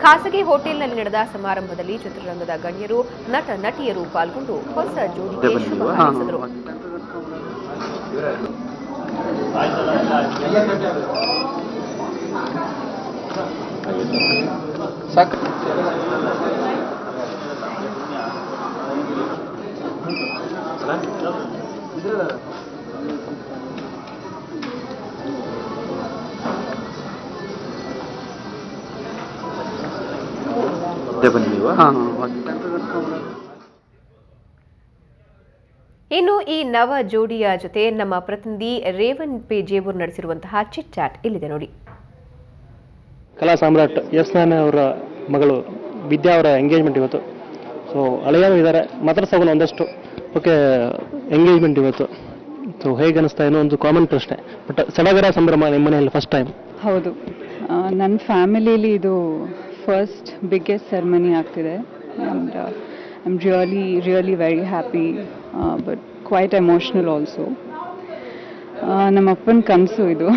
ಖಾಸಗಿ ಹೋಟೆಲ್ನಲ್ಲಿ ನಡೆದ ಸಮಾರಂಭದಲ್ಲಿ ಚಿತ್ರರಂಗದ ಗಣ್ಯರು ನಟ ನಟಿಯರು ಪಾಲ್ಗೊಂಡು ಹೊಸ ಜೋಡಿಗೆ ಶುಭ ಹಾರೈಸಿದರು ಬನ್ನಿ ನೀವು ಹಾಂ ಇನ್ನು ಈ ನವ ಜೋಡಿಯ ಜೊತೆ ನಮ್ಮ ಪ್ರತಿನಿಧಿ ರೇವನ್ ಪಿ ಜೇಬೂರ್ ನಡೆಸಿರುವಂತಹ ಚಿಟ್ ಚಾಟ್ ಇಲ್ಲಿದೆ ನೋಡಿ ಕಲಾ ಸಾಮ್ರಾಟ್ ಎಸ್ ನಾರಾಯಣ ಅವರ ಮಗಳು ವಿದ್ಯಾ ಅವರ ಎಂಗೇಜ್ಮೆಂಟ್ ಇವತ್ತು ಸೊ ಹಳೆಯರು ಇದ್ದಾರೆ ಮಾತಾಡ್ಸೋಣ ಒಂದಷ್ಟು ಓಕೆ ಎಂಗೇಜ್ಮೆಂಟ್ ಇವತ್ತು ಸೊ ಹೇಗೆ ಅನಿಸ್ತಾ ಏನೋ ಒಂದು ಕಾಮನ್ ಪ್ರಶ್ನೆ ಬಟ್ ಸಡಗರ ಸಂಭ್ರಮ ನಿಮ್ಮ ಮನೆಯಲ್ಲಿ ಫಸ್ಟ್ ಟೈಮ್ ಹೌದು ನನ್ನ ಫ್ಯಾಮಿಲಿಲಿ ಇದು ಫಸ್ಟ್ ಬಿಗ್ಗೆಸ್ಟ್ ಸೆರೆಮನಿ ಆಗ್ತಿದೆ and I am really really very happy but quite emotional also ನಮ್ಮ ಅಪ್ಪನ ಕನಸು ಇದು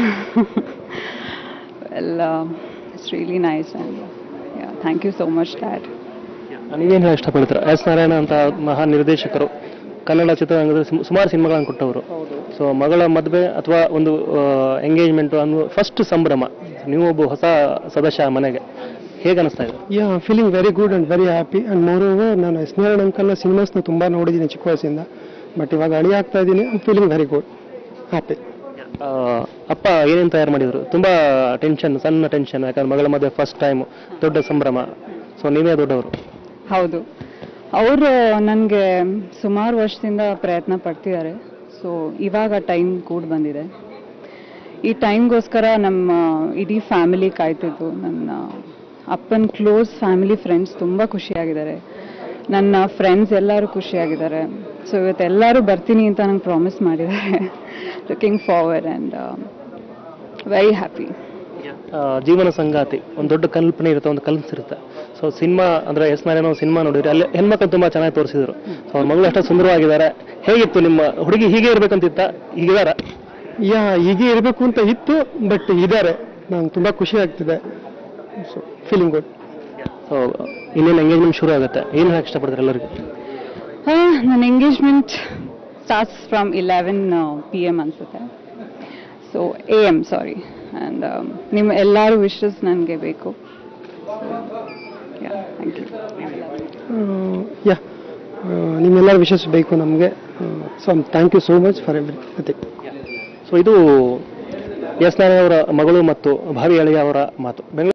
ಎಲ್ಲ it's really nice and thank you so much dad ನೀವೇನು ಹೇಳಿ ಇಷ್ಟಪಡ್ತೀರಾ ಎಸ್ ನಾರಾಯಣ ಅಂತ ಮಹಾನ್ ನಿರ್ದೇಶಕರು ಕನ್ನಡ ಚಿತ್ರರಂಗದ ಸುಮ್- ಸುಮಾರು ಸಿನಿಮಾಗಳನ್ನು ಕೊಟ್ಟವರು ಸೊ ಮಗಳ ಮದುವೆ ಅಥವಾ ಒಂದು ಎಂಗೇಜ್ಮೆಂಟ್ ಅನ್ನೋ ಫಸ್ಟ್ ಸಂಭ್ರಮ ನೀವು ಒಬ್ಬ ಹೊಸ ಸದಸ್ಯ ಆ ಮನೆಗೆ ಹೇಗೆ ಅನಿಸ್ತಾ ಇದೆ yeah feeling very good and very happy and moreover ನಾನು ಎಸ್ ನಾರಾಯಣ ಅಂಕಲ್ನ ಸಿನಿಮಾಸ್ನ ತುಂಬ ನೋಡಿದ್ದೀನಿ ಚಿಕ್ಕ ವಯಸ್ಸಿಂದ ಬಟ್ ಇವಾಗ ಅಳಿ ಆಗ್ತಾ ಇದ್ದೀನಿ I feeling very good happy ಆ, ಅಪ್ಪ ಏನೇನು ತಯಾರು ಮಾಡಿದ್ರು ತುಂಬಾ ಟೆನ್ಷನ್ ಸಣ್ಣ ಟೆನ್ಷನ್ ಯಾಕಂದ್ರೆ ಮಗಳ ಮದುವೆ ಫಸ್ಟ್ ಟೈಮ್ ದೊಡ್ಡ ಸಂಭ್ರಮ ಸೊ ನೀವೇ ದೊಡ್ಡವರು ಹೌದು ಅವರು ನನಗೆ ಸುಮಾರು ವರ್ಷದಿಂದ ಪ್ರಯತ್ನ ಪಡ್ತಿದ್ದಾರೆ ಸೊ ಇವಾಗ ಟೈಮ್ ಕೂಡ ಬಂದಿದೆ ಈ ಟೈಮ್ಗೋಸ್ಕರ ನಮ್ಮ ಇಡೀ ಫ್ಯಾಮಿಲಿ ಕಾಯ್ತಿದ್ದು ನನ್ನ ಅಪ್ಪನ ಕ್ಲೋಸ್ ಫ್ಯಾಮಿಲಿ ಫ್ರೆಂಡ್ಸ್ ತುಂಬ ಖುಷಿಯಾಗಿದ್ದಾರೆ ನನ್ನ ಫ್ರೆಂಡ್ಸ್ ಎಲ್ಲರೂ ಖುಷಿಯಾಗಿದ್ದಾರೆ ಸೊ ಇವತ್ತು ಎಲ್ಲರೂ ಬರ್ತೀನಿ ಅಂತ ನಂಗೆ ಪ್ರಾಮಿಸ್ ಮಾಡಿದ್ದಾರೆ looking forward and very happy ಜೀವನ ಸಂಗಾತಿ ಒಂದು ದೊಡ್ಡ ಕಲ್ಪನೆ ಇರುತ್ತೆ ಒಂದು ಕನಸಿರುತ್ತೆ ಸೊ ಸಿನಿಮಾ ಅಂದ್ರೆ ಎಸ್ ನಾರಾಯಣ ಸಿನಿಮಾ ನೋಡಿದ್ರೆ ಅಲ್ಲಿ ಹೆಣ್ಮಕ್ಳು ತುಂಬಾ ಚೆನ್ನಾಗಿ ತೋರಿಸಿದ್ರು ಸೊ ಅವ್ರ ಮಗಳು ಅಷ್ಟೇ ಸುಂದರವಾಗಿದ್ದಾರೆ ಹೇಗಿತ್ತು ನಿಮ್ಮ ಹುಡುಗಿ ಹೀಗೆ ಇರ್ಬೇಕಂತಿತ್ತ ಹೀಗಿದಾರ ಯಾ ಹೀಗೆ ಇರಬೇಕು ಅಂತ ಇತ್ತು ಬಟ್ ಇದ್ದಾರೆ ನಂಗೆ ತುಂಬ ಖುಷಿ ಆಗ್ತಿದೆ ಸೊ ಫೀಲಿಂಗ್ ಗುಡ್ ಸೊ ಇನ್ನೇನು ಎಂಗೇಜ್ಮೆಂಟ್ ಶುರು ಆಗುತ್ತೆ ಏನು ಹೇಳಕ್ ಇಷ್ಟಪಡ್ತಾರೆ ಎಲ್ಲರಿಗೂ ನನ್ನ engagement starts from eleven P M ಅನಿಸುತ್ತೆ so A M sorry and ನಿಮ್ಮ ಎಲ್ಲರೂ ವಿಶಸ್ ನನಗೆ ಬೇಕು ಥ್ಯಾಂಕ್ ಯು ಯಾ ನಿಮ್ಮೆಲ್ಲರ ವಿಶಸ್ ಬೇಕು ನಮಗೆ so thank you so much for everything so ಇದು ಎಸ್ ನಾರಾಯಣ ಅವರ ಮಗಳು ಮತ್ತು ಭಾವಿ ಅಳಿಯ ಅವರ ಮಾತು ಬೆಂಗಳೂರು